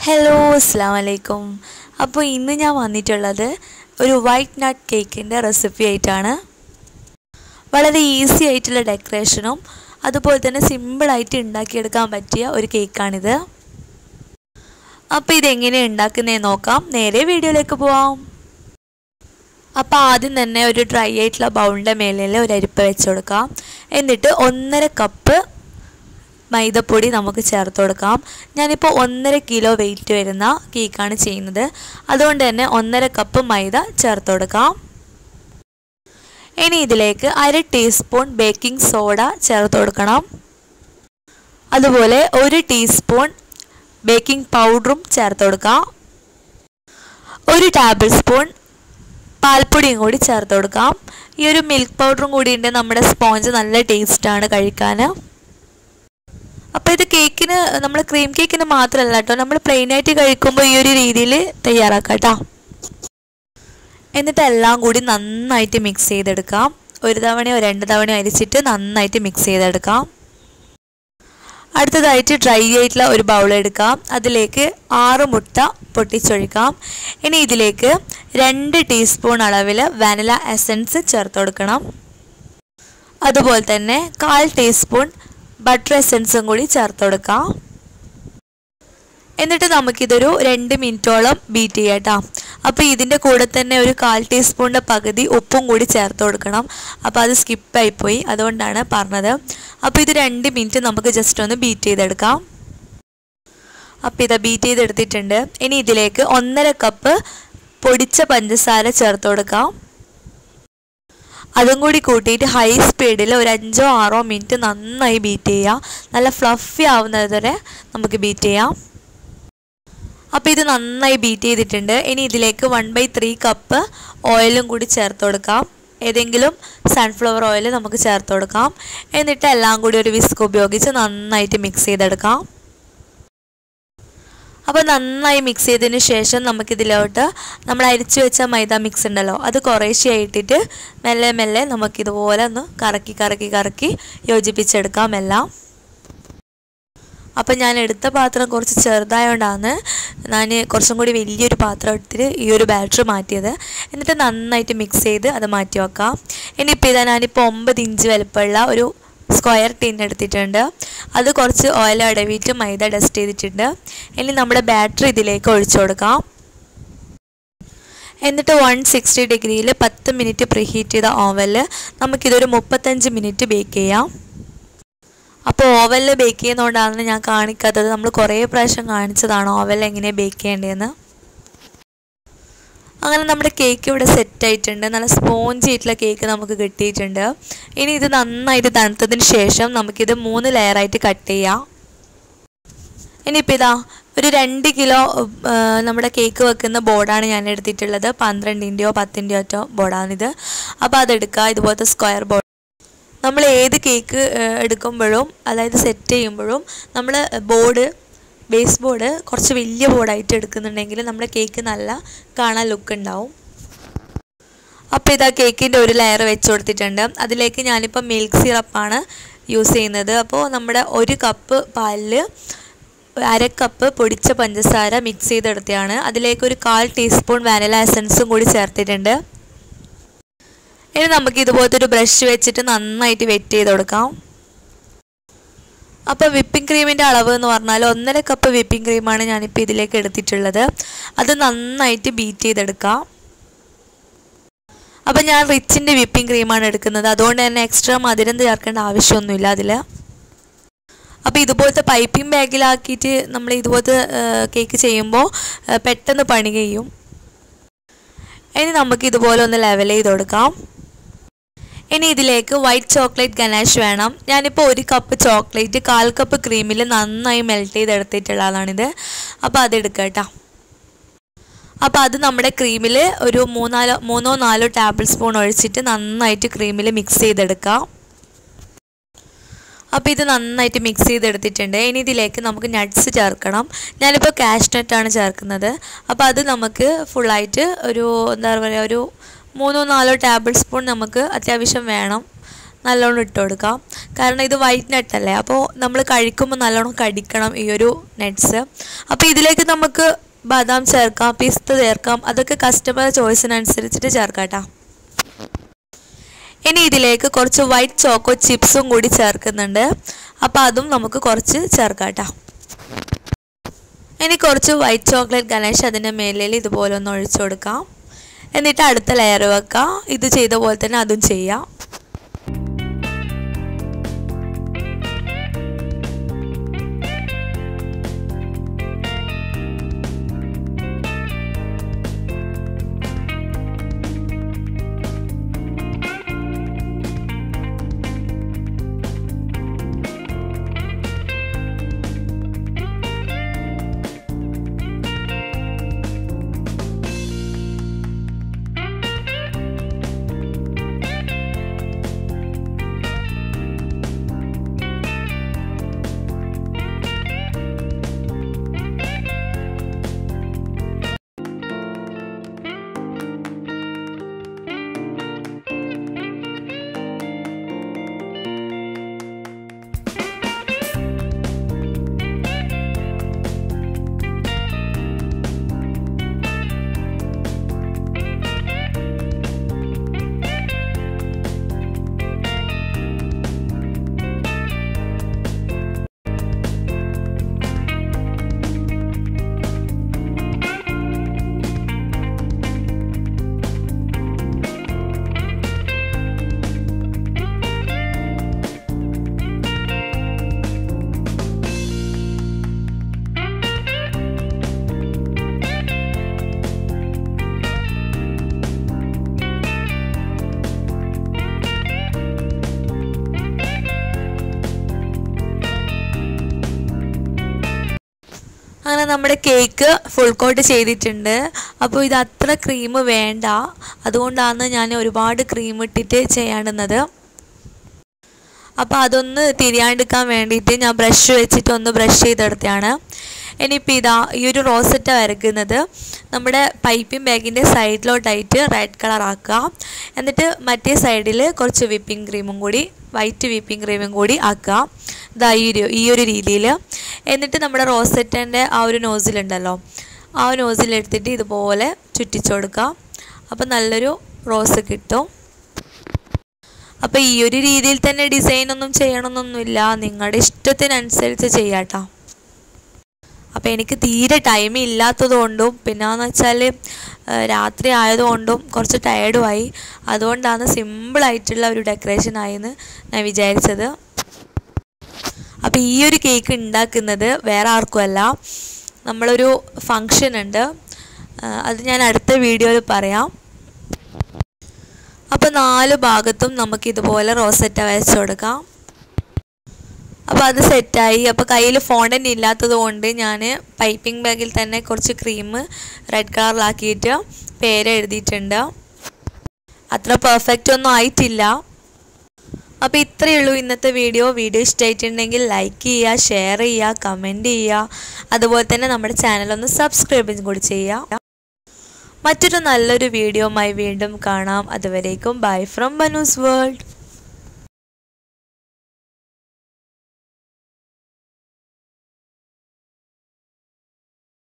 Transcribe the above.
hello അസ്സാം വലൈക്കും അപ്പോൾ ഇന്ന് ഞാൻ വന്നിട്ടുള്ളത് ഒരു വൈറ്റ് നട്ട് കേക്കിൻ്റെ റെസിപ്പി ആയിട്ടാണ് വളരെ ഈസി ആയിട്ടുള്ള ഡെക്കറേഷനും അതുപോലെ തന്നെ സിമ്പിളായിട്ട് ഉണ്ടാക്കിയെടുക്കാൻ പറ്റിയ ഒരു കേക്കാണിത് അപ്പോൾ ഇതെങ്ങനെയാണ് ഉണ്ടാക്കുന്നതെന്ന് നോക്കാം നേരെ വീഡിയോയിലേക്ക് പോവാം അപ്പോൾ ആദ്യം തന്നെ ഒരു ഡ്രൈ ആയിട്ടുള്ള ബൗളിൻ്റെ മേലിൽ ഒരു അരിപ്പ വെച്ച് കൊടുക്കാം എന്നിട്ട് ഒന്നര കപ്പ് മൈദപ്പൊടി നമുക്ക് ചേർത്ത് കൊടുക്കാം ഞാനിപ്പോൾ ഒന്നര കിലോ വെയിറ്റ് വരുന്ന കേക്കാണ് ചെയ്യുന്നത് അതുകൊണ്ട് തന്നെ ഒന്നര കപ്പ് മൈദ ചേർത്ത് കൊടുക്കാം ഇനി ഇതിലേക്ക് അര ടീസ്പൂൺ ബേക്കിംഗ് സോഡ ചേർത്ത് കൊടുക്കണം അതുപോലെ ഒരു ടീസ്പൂൺ ബേക്കിംഗ് പൗഡറും ചേർത്ത് കൊടുക്കാം ഒരു ടേബിൾ സ്പൂൺ പാൽപ്പൊടിയും കൂടി ചേർത്ത് കൊടുക്കാം ഈ ഒരു മിൽക്ക് പൗഡറും കൂടി ഉണ്ട് നമ്മുടെ സ്പോഞ്ച് നല്ല ടേസ്റ്റാണ് കഴിക്കാൻ അപ്പോൾ ഇത് കേക്കിന് നമ്മൾ ക്രീം കേക്കിന് മാത്രമല്ല കേട്ടോ നമ്മൾ പ്ലെയിൻ ആയിട്ട് കഴിക്കുമ്പോൾ ഈ ഒരു രീതിയിൽ തയ്യാറാക്കാം കേട്ടോ എന്നിട്ട് എല്ലാം കൂടി നന്നായിട്ട് മിക്സ് ചെയ്തെടുക്കാം ഒരു തവണയോ രണ്ട് തവണയോ അരിച്ചിട്ട് നന്നായിട്ട് മിക്സ് ചെയ്തെടുക്കാം അടുത്തതായിട്ട് ഡ്രൈ ആയിട്ടുള്ള ഒരു ബൗൾ എടുക്കാം അതിലേക്ക് ആറ് മുട്ട പൊട്ടിച്ചൊഴിക്കാം ഇനി ഇതിലേക്ക് രണ്ട് ടീസ്പൂൺ അളവിൽ വാനില എസൻസ് ചേർത്ത് കൊടുക്കണം അതുപോലെ തന്നെ കാൽ ടീസ്പൂൺ ബട്ടർ എസൻസും കൂടി ചേർത്ത് കൊടുക്കാം എന്നിട്ട് നമുക്കിതൊരു രണ്ട് മിനിറ്റോളം ബീറ്റ് ചെയ്യാം കേട്ടോ അപ്പോൾ ഇതിൻ്റെ കൂടെ തന്നെ ഒരു കാൽ ടീസ്പൂണിൻ്റെ പകുതി ഉപ്പും കൂടി ചേർത്ത് കൊടുക്കണം അപ്പോൾ അത് സ്കിപ്പായിപ്പോയി അതുകൊണ്ടാണ് പറഞ്ഞത് അപ്പോൾ ഇത് രണ്ട് മിനിറ്റ് നമുക്ക് ജസ്റ്റ് ഒന്ന് ബീറ്റ് ചെയ്തെടുക്കാം അപ്പോൾ ഇത് ബീറ്റ് ചെയ്തെടുത്തിട്ടുണ്ട് ഇനി ഇതിലേക്ക് ഒന്നര കപ്പ് പൊടിച്ച പഞ്ചസാര ചേർത്ത് കൊടുക്കാം അതും കൂടി കൂട്ടിയിട്ട് ഹൈ സ്പീഡിൽ ഒരു അഞ്ചോ ആറോ മിനിറ്റ് നന്നായി ബീറ്റ് ചെയ്യാം നല്ല ഫ്ലഫി ആവുന്നത് വരെ നമുക്ക് ബീറ്റ് ചെയ്യാം അപ്പോൾ ഇത് നന്നായി ബീറ്റ് ചെയ്തിട്ടുണ്ട് ഇനി ഇതിലേക്ക് വൺ ബൈ ത്രീ കപ്പ് ഓയിലും കൂടി ചേർത്ത് കൊടുക്കാം ഏതെങ്കിലും സൺഫ്ലവർ ഓയിൽ നമുക്ക് ചേർത്ത് കൊടുക്കാം എന്നിട്ട് എല്ലാം കൂടി ഒരു വിസ്ക് ഉപയോഗിച്ച് നന്നായിട്ട് മിക്സ് ചെയ്തെടുക്കാം അപ്പോൾ നന്നായി മിക്സ് ചെയ്തതിന് ശേഷം നമുക്കിതിലോട്ട് നമ്മൾ അരിച്ചു വെച്ച മൈദ മിക്സ് ഉണ്ടല്ലോ അത് കുറേശ്ശെ ഇട്ടിട്ട് മെല്ലെ മെല്ലെ നമുക്കിതുപോലെ ഒന്ന് കറക്കി കറക്കി കറക്കി യോജിപ്പിച്ചെടുക്കാം എല്ലാം അപ്പം ഞാൻ എടുത്ത പാത്രം കുറച്ച് ചെറുതായതുകൊണ്ടാണ് ഞാൻ കുറച്ചും കൂടി വലിയൊരു പാത്രം എടുത്തിട്ട് ഈ ഒരു ബാറ്റർ മാറ്റിയത് എന്നിട്ട് നന്നായിട്ട് മിക്സ് ചെയ്ത് അത് മാറ്റി വെക്കാം ഇനിയിപ്പോൾ ഇതാ ഞാനിപ്പോൾ ഒമ്പത് ഇഞ്ച് വലുപ്പമുള്ള ഒരു സ്ക്വയർ ടിൻ എടുത്തിട്ടുണ്ട് അത് കുറച്ച് ഓയിൽ അടവിയിട്ട് മൈദ ഡസ്റ്റ് ചെയ്തിട്ടുണ്ട് ഇനി നമ്മുടെ ബാറ്ററി ഇതിലേക്ക് ഒഴിച്ചു കൊടുക്കാം എന്നിട്ട് വൺ സിക്സ്റ്റി ഡിഗ്രിയിൽ പത്ത് മിനിറ്റ് പ്രീഹീറ്റ് ചെയ്ത ഓവനിൽ നമുക്കിതൊരു മുപ്പത്തഞ്ച് മിനിറ്റ് ബേക്ക് ചെയ്യാം അപ്പോൾ ഓവനിൽ ബേക്ക് ചെയ്യുന്നതുകൊണ്ടാണ് ഞാൻ കാണിക്കാത്തത് നമ്മൾ കുറേ പ്രാവശ്യം കാണിച്ചതാണ് ഓവനിൽ എങ്ങനെ ബേക്ക് ചെയ്യേണ്ടതെന്ന് അങ്ങനെ നമ്മുടെ കേക്ക് ഇവിടെ സെറ്റ് ആയിട്ടുണ്ട് നല്ല സ്പോഞ്ച് ആയിട്ടുള്ള കേക്ക് നമുക്ക് കിട്ടിയിട്ടുണ്ട് ഇനി ഇത് നന്നായിട്ട് തണുത്തതിന് ശേഷം നമുക്കിത് മൂന്ന് ലെയറായിട്ട് കട്ട് ചെയ്യാം ഇനിയിപ്പോൾ ഇതാ ഒരു രണ്ട് കിലോ നമ്മുടെ കേക്ക് വെക്കുന്ന ബോർഡാണ് ഞാൻ എടുത്തിട്ടുള്ളത് പന്ത്രണ്ടിൻ്റെയോ പത്തിൻ്റെയോ ഒറ്റോ ബോർഡാണിത് അപ്പോൾ അതെടുക്കുക ഇതുപോലത്തെ സ്ക്വയർ ബോർഡ് നമ്മൾ ഏത് കേക്ക് എടുക്കുമ്പോഴും അതായത് സെറ്റ് ചെയ്യുമ്പോഴും നമ്മൾ ബോർഡ് ബേസ് ബോർഡ് കുറച്ച് വലിയ ബോർഡായിട്ട് എടുക്കുന്നുണ്ടെങ്കിൽ നമ്മുടെ കേക്ക് നല്ല കാണാൻ ലുക്ക് ഉണ്ടാവും അപ്പോൾ ഇതാ കേക്കിൻ്റെ ഒരു ലെയർ വെച്ച് കൊടുത്തിട്ടുണ്ട് അതിലേക്ക് ഞാനിപ്പോൾ മിൽക്ക് സിറപ്പാണ് യൂസ് ചെയ്യുന്നത് അപ്പോൾ നമ്മുടെ ഒരു കപ്പ് പാലിൽ അര കപ്പ് പൊടിച്ച പഞ്ചസാര മിക്സ് ചെയ്തെടുത്തതാണ് അതിലേക്ക് ഒരു കാൽ ടീസ്പൂൺ വാനില എസൻസും കൂടി ചേർത്തിട്ടുണ്ട് ഇനി നമുക്ക് ഇതുപോലത്തെ ഒരു ബ്രഷ് വെച്ചിട്ട് നന്നായിട്ട് വെറ്റ് ചെയ്ത് കൊടുക്കാം അപ്പോൾ വിപ്പിംഗ് ക്രീമിൻ്റെ അളവ് എന്ന് പറഞ്ഞാൽ ഒന്നര കപ്പ് വിപ്പിംഗ് ക്രീമാണ് ഞാനിപ്പോൾ ഇതിലേക്ക് എടുത്തിട്ടുള്ളത് അത് നന്നായിട്ട് ബീറ്റ് ചെയ്തെടുക്കാം അപ്പോൾ ഞാൻ റിച്ചിൻ്റെ വിപ്പിംഗ് ക്രീമാണ് എടുക്കുന്നത് അതുകൊണ്ട് തന്നെ എക്സ്ട്രാ മധുരം ചേർക്കേണ്ട ആവശ്യമൊന്നുമില്ല അതിൽ അപ്പോൾ ഇതുപോലത്തെ പൈപ്പിംഗ് ബാഗിലാക്കിയിട്ട് നമ്മൾ ഇതുപോലത്തെ കേക്ക് ചെയ്യുമ്പോൾ പെട്ടെന്ന് പണി കഴിയും ഇനി നമുക്ക് ഇതുപോലെ ഒന്ന് ലെവൽ ചെയ്ത് കൊടുക്കാം ഇനി ഇതിലേക്ക് വൈറ്റ് ചോക്ലേറ്റ് ഗനാഷ് വേണം ഞാനിപ്പോൾ ഒരു കപ്പ് ചോക്ലേറ്റ് കാൽ കപ്പ് ക്രീമിൽ നന്നായി മെൽറ്റ് ചെയ്തെടുത്തിട്ടുള്ളതാണിത് അപ്പോൾ അതെടുക്കുക കേട്ടോ അപ്പോൾ അത് നമ്മുടെ ക്രീമിൽ ഒരു മൂന്നാലോ മൂന്നോ നാലോ ടേബിൾ സ്പൂൺ ഒഴിച്ചിട്ട് നന്നായിട്ട് ക്രീമിൽ മിക്സ് ചെയ്തെടുക്കാം അപ്പോൾ ഇത് നന്നായിട്ട് മിക്സ് ചെയ്തെടുത്തിട്ടുണ്ട് ഇനി ഇതിലേക്ക് നമുക്ക് നട്ട്സ് ചേർക്കണം ഞാനിപ്പോൾ കാഷ് നട്ടാണ് ചേർക്കുന്നത് അപ്പോൾ അത് നമുക്ക് ഫുള്ളായിട്ട് ഒരു എന്താ പറയുക ഒരു മൂന്നോ നാലോ ടേബിൾ സ്പൂൺ നമുക്ക് അത്യാവശ്യം വേണം നല്ലോണം ഇട്ട് കൊടുക്കാം കാരണം ഇത് വൈറ്റ് നട്ടല്ലേ അപ്പോൾ നമ്മൾ കഴിക്കുമ്പോൾ നല്ലോണം കടിക്കണം ഈ ഒരു നട്ട്സ് അപ്പോൾ ഇതിലേക്ക് നമുക്ക് ബദാം ചേർക്കാം പിസ്ത ചേർക്കാം അതൊക്കെ കസ്റ്റമർ ചോയ്സിനനുസരിച്ചിട്ട് ചേർക്കാം കേട്ടോ ഇനി ഇതിലേക്ക് കുറച്ച് വൈറ്റ് ചോക്കോ ചിപ്സും കൂടി ചേർക്കുന്നുണ്ട് അപ്പോൾ അതും നമുക്ക് കുറച്ച് ചേർക്കാം കേട്ടോ ഇനി കുറച്ച് വൈറ്റ് ചോക്ലേറ്റ് ഗണേഷ് അതിൻ്റെ മേലിൽ ഇതുപോലെ ഒന്ന് ഒഴിച്ചു കൊടുക്കാം എന്നിട്ട് അടുത്ത ലെയർ വെക്കാം ഇത് ചെയ്ത പോലെ തന്നെ അതും ചെയ്യാം അങ്ങനെ നമ്മുടെ കേക്ക് ഫുൾ കോട്ട് ചെയ്തിട്ടുണ്ട് അപ്പോൾ ഇത് അത്ര ക്രീം വേണ്ട അതുകൊണ്ടാണ് ഞാൻ ഒരുപാട് ക്രീം ഇട്ടിട്ട് ചെയ്യാണ്ടുന്നത് അപ്പോൾ അതൊന്ന് തിരിയാണ്ടിരിക്കാൻ വേണ്ടിയിട്ട് ഞാൻ ബ്രഷ് വെച്ചിട്ട് ഒന്ന് ബ്രഷ് ചെയ്തെടുത്തതാണ് ഇനിയിപ്പോൾ ഇതാ ഈ ഒരു റോസറ്റ വരയ്ക്കുന്നത് നമ്മുടെ പൈപ്പിംഗ് ബാഗിൻ്റെ സൈഡിലോട്ടായിട്ട് റെഡ് കളർ ആക്കുക എന്നിട്ട് മറ്റേ സൈഡിൽ കുറച്ച് വിപ്പിംഗ് ക്രീമും കൂടി വൈറ്റ് വിപ്പിംഗ് ക്രീമും കൂടി ആക്കുക ഇതാ ഈ ഒരു ഈ ഒരു രീതിയിൽ എന്നിട്ട് നമ്മുടെ റോസറ്റൻ്റെ ആ ഒരു നോസിലുണ്ടല്ലോ ആ നോസിലെടുത്തിട്ട് ഇതുപോലെ ചുറ്റിച്ചു കൊടുക്കുക അപ്പോൾ നല്ലൊരു റോസ് കിട്ടും അപ്പോൾ ഈ ഒരു രീതിയിൽ തന്നെ ഡിസൈൻ ഒന്നും ചെയ്യണമെന്നൊന്നുമില്ല നിങ്ങളുടെ ഇഷ്ടത്തിനനുസരിച്ച് ചെയ്യാട്ടോ അപ്പോൾ എനിക്ക് തീരെ ടൈം ഇല്ലാത്തതുകൊണ്ടും പിന്നെന്ന് വെച്ചാൽ രാത്രി ആയതുകൊണ്ടും കുറച്ച് ടയേർഡുമായി അതുകൊണ്ടാണ് സിമ്പിളായിട്ടുള്ള ഒരു ഡെക്കറേഷൻ ആയെന്ന് ഞാൻ വിചാരിച്ചത് അപ്പോൾ ഈ ഒരു കേക്ക് ഉണ്ടാക്കുന്നത് വേറെ ആർക്കുമല്ല നമ്മളൊരു ഫങ്ഷൻ ഉണ്ട് അത് ഞാൻ അടുത്ത വീഡിയോയിൽ പറയാം അപ്പോൾ നാല് ഭാഗത്തും നമുക്ക് ഇതുപോലെ റോസറ്റ വരച്ചു കൊടുക്കാം അപ്പോൾ അത് സെറ്റായി അപ്പോൾ കയ്യിൽ ഫോണ്ടൻ്റ് ഇല്ലാത്തത് കൊണ്ട് ഞാൻ പൈപ്പിംഗ് ബാഗിൽ തന്നെ കുറച്ച് ക്രീം റെഡ് കളറിലാക്കിയിട്ട് പേര് എഴുതിയിട്ടുണ്ട് അത്ര പെർഫെക്റ്റ് ഒന്നും ആയിട്ടില്ല അപ്പോൾ ഇത്രയേ ഉള്ളൂ ഇന്നത്തെ വീഡിയോ വീഡിയോ ഇഷ്ടമായിട്ടുണ്ടെങ്കിൽ ലൈക്ക് ചെയ്യുക ഷെയർ ചെയ്യുക കമൻറ്റ് ചെയ്യുക അതുപോലെ തന്നെ നമ്മുടെ ചാനൽ ഒന്ന് സബ്സ്ക്രൈബും കൂടി ചെയ്യുക മറ്റൊരു നല്ലൊരു വീഡിയോയുമായി വീണ്ടും കാണാം അതുവരേക്കും ബൈ ഫ്രം ബനൂസ് വേൾഡ്